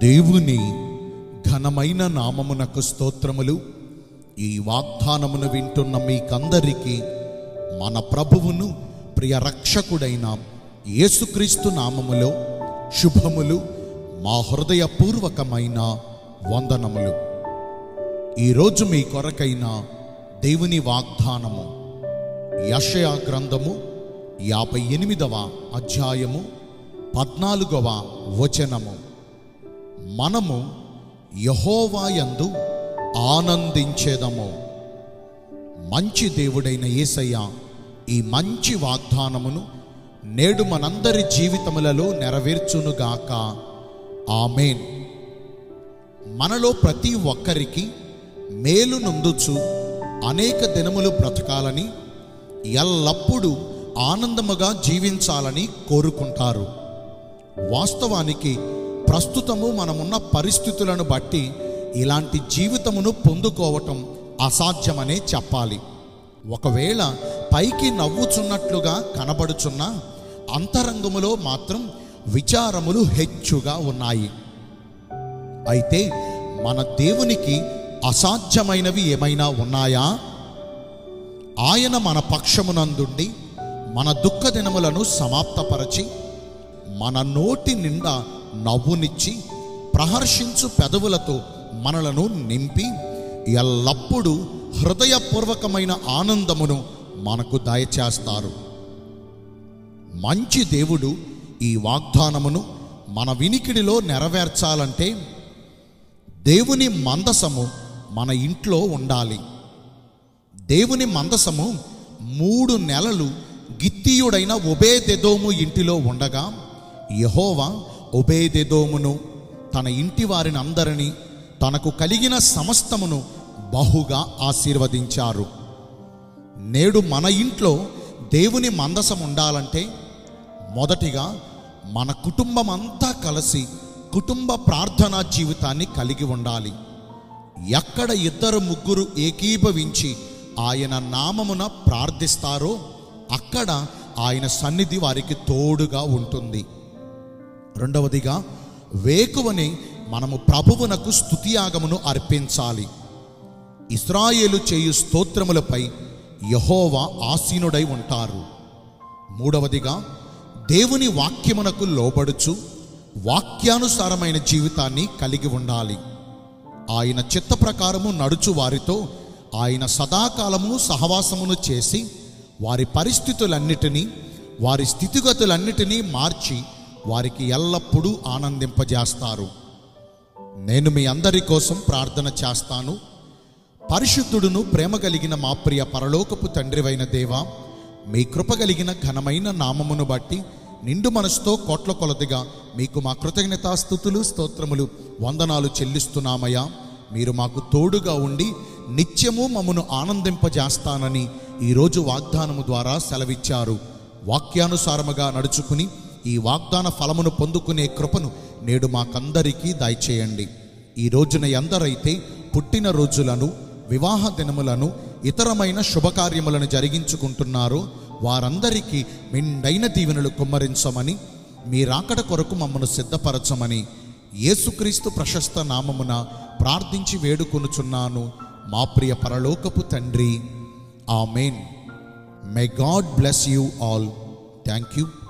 దేవుని ఘనమైన నామమునకు స్తోత్రములు ఈ వాగ్దానమును వింటున్న మీకందరికీ మన ప్రభువును ప్రియ రక్షకుడైన యేసుక్రీస్తు నామములో శుభములు మా హృదయపూర్వకమైన వందనములు ఈరోజు మీ కొరకైన దేవుని వాగ్దానము యషయా గ్రంథము యాభై ఎనిమిదవ అధ్యాయము పద్నాలుగవ వచనము మనము యహోవాయందు ఆనందించేదము మంచి దేవుడైన యేసయ్య ఈ మంచి వాగ్దానమును నేడు మనందరి జీవితములలో నెరవేర్చునుగాక ఆమెన్ మనలో ప్రతి ఒక్కరికి మేలు నొందుచు అనేక దినములు బ్రతకాలని ఎల్లప్పుడూ ఆనందముగా జీవించాలని కోరుకుంటారు వాస్తవానికి ప్రస్తుతము మనమున్న పరిస్థితులను బట్టి ఇలాంటి జీవితమును పొందుకోవటం అసాధ్యమనే చెప్పాలి ఒకవేళ పైకి నవ్వుచున్నట్లుగా కనబడుచున్న అంతరంగములో మాత్రం విచారములు హెచ్చుగా ఉన్నాయి అయితే మన దేవునికి అసాధ్యమైనవి ఏమైనా ఉన్నాయా ఆయన మన పక్షమునందుండి మన దుఃఖ దినములను సమాప్తపరచి మన నోటి నిండా నవ్వునిచ్చి ప్రహర్షించు పెదవులతో మనలను నింపి ఎల్లప్పుడూ హృదయపూర్వకమైన ఆనందమును మనకు దయచేస్తారు మంచి దేవుడు ఈ వాగ్దానమును మన వినికిడిలో నెరవేర్చాలంటే దేవుని మందసము మన ఇంట్లో ఉండాలి దేవుని మందసము మూడు నెలలు గిత్తీయుడైన ఒబేదెదోము ఇంటిలో ఉండగా యహోవా ఒబేదెదోమును తన ఇంటి వారిని అందరినీ తనకు కలిగిన సమస్తమును బహుగా ఆశీర్వదించారు నేడు మన ఇంట్లో దేవుని మందసం ఉండాలంటే మొదటిగా మన కుటుంబం అంతా కలిసి కుటుంబ ప్రార్థనా జీవితాన్ని కలిగి ఉండాలి ఎక్కడ ఇద్దరు ముగ్గురు ఏకీభవించి ఆయన నామమున ప్రార్థిస్తారో అక్కడ ఆయన సన్నిధి వారికి తోడుగా ఉంటుంది రెండవదిగా వేకువని మనము ప్రభువునకు స్తుతియాగమును అర్పించాలి ఇస్రాయేలు చేయు స్తోత్రములపై యహోవా ఆసీనుడై ఉంటారు మూడవదిగా దేవుని వాక్యమునకు లోబడుచు వాక్యానుసారమైన జీవితాన్ని కలిగి ఉండాలి ఆయన చిత్త ప్రకారము నడుచు వారితో ఆయన సదాకాలము సహవాసమును చేసి వారి పరిస్థితులన్నిటినీ వారి స్థితిగతులన్నిటినీ మార్చి వారికి ఎల్లప్పుడూ ఆనందింపజేస్తారు నేను మీ అందరి కోసం ప్రార్థన చేస్తాను పరిశుద్ధుడును ప్రేమ కలిగిన మా ప్రియ పరలోకపు తండ్రివైన దేవా మీ కృప కలిగిన ఘనమైన నామమును బట్టి నిండు మనసుతో కోట్ల కొలదిగా మీకు మా కృతజ్ఞతాస్థుతులు స్తోత్రములు వందనాలు చెల్లిస్తున్నామయ్యా మీరు మాకు తోడుగా ఉండి నిత్యము మమ్మను ఆనందింపజేస్తానని ఈరోజు వాగ్దానము ద్వారా సెలవిచ్చారు వాక్యానుసారముగా నడుచుకుని ఈ వాగ్దాన ఫలమును పొందుకునే కృపను నేడు మాకందరికీ దయచేయండి ఈ రోజున ఎందరైతే పుట్టిన రోజులను వివాహ దినములను ఇతరమైన శుభకార్యములను జరిగించుకుంటున్నారో వారందరికీ మెండైన దీవెనలు కుమ్మరించమని మీ రాకడ కొరకు మమ్మను సిద్ధపరచమని యేసుక్రీస్తు ప్రశస్త నామమున ప్రార్థించి వేడుకొనుచున్నాను మా ప్రియ పరలోకపు తండ్రి amen may God bless you all thank you